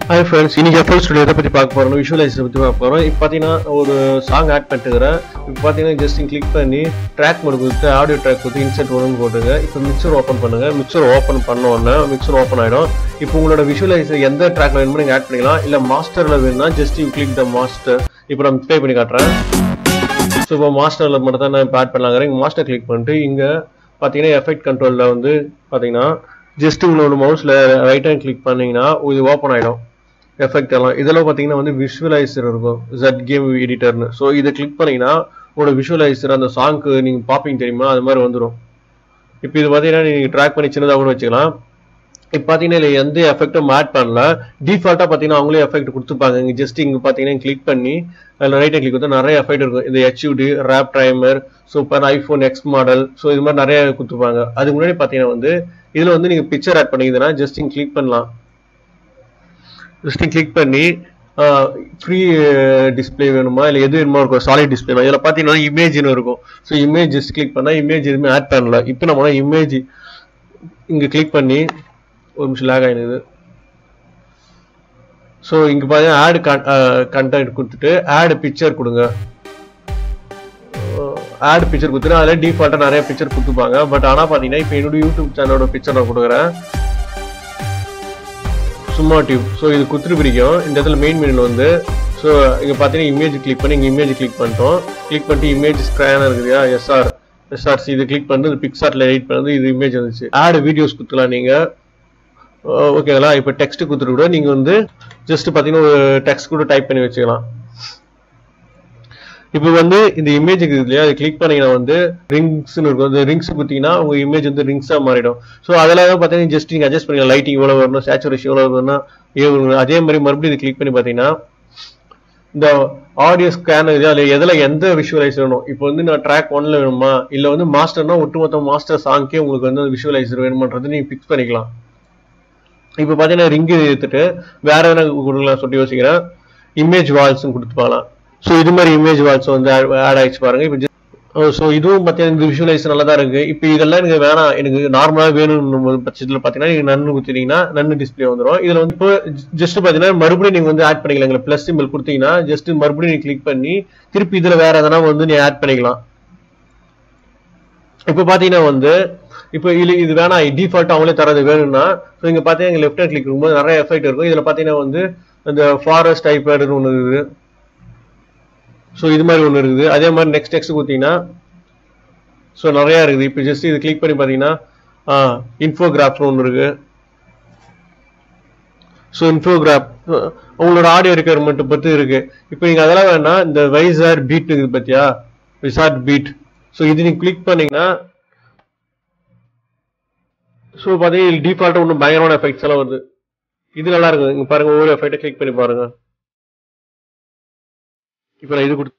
hi friends இன்னைக்கு FL studio எதை பற்றி பார்க்க போகிறோம் விஷுவலைசர் பற்றி பார்க்க போகிறோம் இப்போ பார்த்தீங்கன்னா ஒரு சாங் ஆட் பண்ணிட்டுக்கிறேன் இப்போ பார்த்தீங்கன்னா ஜஸ்ட் கிளிக் பண்ணி ட்ராக் மோடு கொடுத்து ஆடியோ ட்ராக் கொடுத்து இன்செர்ட் ஒன்று போட்டுங்க இப்போ மிக்சர் ஓப்பன் பண்ணுங்க மிக்சர் ஓப்பன் பண்ண உடனே மிக்சர் ஓப்பன் ஆகிடும் இப்போ உங்களோட விஷுவலைசர் எந்த ட்ராக்ல வேணுமோ நீங்கள் ஆட் பண்ணிக்கலாம் இல்லை மாஸ்டரில் வேணும்னா just you click the master இப்போ நான் ப்ளே பண்ணி காட்டுறேன் ஸோ இப்போ மாஸ்டரில் மட்டும் தான் நான் இப்போ ஆட் பண்ணலாங்கிறேன் இங்கே மாஸ்டர் கிளிக் பண்ணிட்டு இங்கே பார்த்தீங்கன்னா எஃபெக்ட் கண்ட்ரோலில் வந்து பார்த்தீங்கன்னா ஜஸ்ட் உங்களோட மவுஸில் ரைட் ஹேண்ட் கிளிக் பண்ணீங்கன்னா இது ஓப்பன் ஆகிடும் எஃபெக்ட் எல்லாம் இதெல்லாம் பார்த்தீங்கன்னா வந்து விஷுவலைசர் இருக்கும் ஜட் கேம் எடிட்டர்னு ஸோ இதை கிளிக் பண்ணீங்கன்னா உங்களோட விஷுவலைசர் அந்த சாங்க்கு நீங்கள் பார்ப்பீங்க தெரியுமா அது மாதிரி வந்துடும் இப்போ இது பார்த்தீங்கன்னா நீங்கள் ட்ராக் பண்ணி சின்னதாக கூட வச்சுக்கலாம் இப்போ பார்த்தீங்கன்னா இதில் எந்த எஃபெக்டும் ஆட் பண்ணல டிஃபால்ட்டாக பார்த்தீங்கன்னா அவங்களே எஃபெக்ட் கொடுத்துருப்பாங்க இங்கே ஜஸ்ட் இங்கே பார்த்தீங்கன்னா கிளிக் பண்ணி அதில் ரைட் கிளிக் வந்து நிறைய எஃபெக்ட் இருக்கும் இந்த HUD wrap timer super iPhone X model so இது மாதிரி நிறைய கொடுத்துருப்பாங்க அதுக்கு முன்னாடி பார்த்தீங்கன்னா வந்து இதில் வந்து நீங்கள் பிக்சர் ஆட் பண்ணிக்கிறதுனா ஜஸ்ட் இங்கே கிளிக் பண்ணலாம் ஜஸ்ட் கிளிக் பண்ணி ஃப்ரீ டிஸ்பிளே வேணுமா இல்லை எது வேணுமா இருக்கும் சாலிட் டிஸ்பிளே இதில் பார்த்தீங்கன்னா இமேஜ்னு இருக்கும் ஸோ இமேஜ் ஜஸ்ட் கிளிக் பண்ணால் இமேஜ் எதுவுமே ஆட் பண்ணல இப்போ நம்ம இமேஜ் இங்கே கிளிக் பண்ணி ஒரு நிமிஷம் லேக் ஆயிடுது ஸோ இங்கே பார்த்தீங்கன்னா ஆடு கண்டென்ட் கொடுத்துட்டு ஆடு பிக்சர் கொடுங்க ஆட் பிக்சர் கொடுத்துட்டு அதில் டிஃபால்ட்டாக நிறைய பிக்சர் கொடுத்துப்பாங்க பட் ஆனால் பார்த்தீங்கன்னா இப்போ என்னோட யூடியூப் சேனலோட பிக்சர் நான் கொடுக்குறேன் சும்மா டியூப் ஸோ இது குத்துட்டு பிடிக்கும் இந்த இடத்துல மெயின் மெனு வந்து ஸோ இங்கே பார்த்தீங்கன்னா இமேஜ் கிளிக் பண்ணி இங்கே இமேஜ் கிளிக் பண்ணிட்டோம் கிளிக் பண்ணிட்டு இமேஜ் ஸ்கேனர் இருக்குது இல்லையா எஸ்ஆர் எஸ்ஆர்சி இது கிளிக் பண்ணி இது பிக்சார்ட்ல எடிட் பண்ணது இது இமேஜ் வந்துச்சு ஆட் வீடியோஸ் கொடுத்துலாம் நீங்கள் ஓகேங்களா இப்போ டெக்ஸ்ட் கொடுத்துட்டு கூட நீங்கள் வந்து ஜஸ்ட் பார்த்தீங்கன்னா ஒரு டெக்ஸ்ட் கூட டைப் பண்ணி வச்சுக்கலாம் இப்போ வந்து இந்த இமேஜ் இருக்குது இல்லையா அதை கிளிக் பண்ணீங்கன்னா வந்து ரிங்ஸ்னு இருக்கும் அந்த ரிங்ஸ் கொடுத்தீங்கன்னா உங்க இமேஜ் வந்து ரிங்ஸாக மாறிடும் ஸோ அதெல்லாம் பார்த்தீங்கன்னா ஜஸ்ட் நீங்கள் அட்ஜஸ்ட் பண்ணிக்கலாம் லைட்டிங் இவ்வளோ வரணும் சேச்சுரேஷன் இவ்வளோ வரணும் ஏ அதே மாதிரி மறுபடியும் இது கிளிக் பண்ணி பார்த்தீங்கன்னா இந்த ஆடியோ ஸ்கேன் இது அதில் எதில் எந்த விஷுவலைசர் வேணும் இப்போ வந்து நான் ட்ராக் ஒன்ல வேணுமா இல்லை வந்து மாஸ்டர்னா ஒட்டுமொத்த மாஸ்டர் சாங்க்கே உங்களுக்கு வந்து விஷுவலைசர் வேணுமன்றது நீங்கள் ஃபிக்ஸ் பண்ணிக்கலாம் இப்போ பார்த்தீங்கன்னா ரிங்கு எடுத்துட்டு வேற எதனா கொடுக்கலாம் சொல்லி யோசிக்கிறேன் இமேஜ் வால்ஸ்னு கொடுத்து பார்க்கலாம் ஸோ இது மாதிரி இமேஜ் வால்ஸ் வந்து ஆட் ஆயிடுச்சு பாருங்க இப்போ ஸோ இதுவும் பார்த்தீங்கன்னா இந்த விஷுவலைஸ் நல்லா தான் இருக்கு இப்போ இதெல்லாம் எனக்கு வேணாம் எனக்கு நார்மலாக வேணும் பட்சத்தில் பார்த்தீங்கன்னா நீங்கள் நன்னு கொடுத்தீங்கன்னா நன்னு டிஸ்பிளே வந்துடும் இதில் வந்து இப்போ ஜஸ்ட் பார்த்தீங்கன்னா மறுபடியும் நீங்கள் வந்து ஆட் பண்ணிக்கலாம் எங்களுக்கு ப்ளஸ் சிம்பிள் கொடுத்தீங்கன்னா ஜஸ்ட் மறுபடியும் நீங்கள் கிளிக் பண்ணி திருப்பி இதில் வேற எதனா வந்து நீ ஆட் பண்ணிக்கலாம் இப்போ பார்த்தீங்கன்னா வந்து இப்போ இது இது வேணாம் டிஃபால்ட் அவங்களே தரது வேணும்னா ஸோ இங்கே பார்த்தீங்கன்னா லெஃப்ட் ஹேண்ட் கிளிக் இருக்கும்போது நிறைய எஃபெக்ட் இருக்கும் இதில் பார்த்தீங்கன்னா வந்து இந்த ஃபாரஸ்ட் ஐபேடுன்னு ஒன்று இருக்குது ஸோ இது மாதிரி ஒன்று இருக்குது அதே மாதிரி நெக்ஸ்ட் நெக்ஸ்ட் கொடுத்தீங்கன்னா ஸோ நிறையா இருக்குது இப்போ ஜஸ்ட் இது கிளிக் பண்ணி பார்த்தீங்கன்னா இன்ஃபோகிராஃப்னு ஒன்று இருக்குது ஸோ இன்ஃபோகிராஃப் உங்களோட ஆடியோ ரெக்குயர்மெண்ட் பற்றி இருக்கு இப்போ நீங்கள் அதெல்லாம் வேணாம் இந்த வைசார் பீட் இருக்குது பார்த்தியா விசார்ட் பீட் ஸோ இது நீங்கள் கிளிக் பண்ணீங்கன்னா ஸோ பார்த்தீங்கன்னா டிஃபால்ட்டாக ஒன்றும் பயங்கரமான எஃபெக்ட்ஸ் எல்லாம் வருது இது நல்லா இருக்குது இங்கே பாருங்க ஒவ்வொரு எஃபெக்ட்டை கிளிக் பண்ணி பாருங்க இப்போ நான் இது கொடுத்து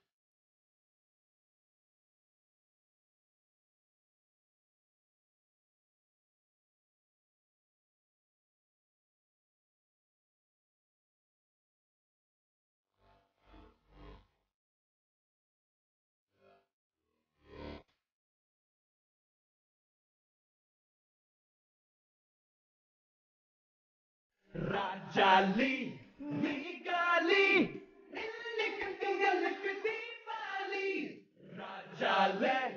ராஜாலி நீகாலி இன்னைக்கு திங்களுக்கு தீபாவளி ராஜாலே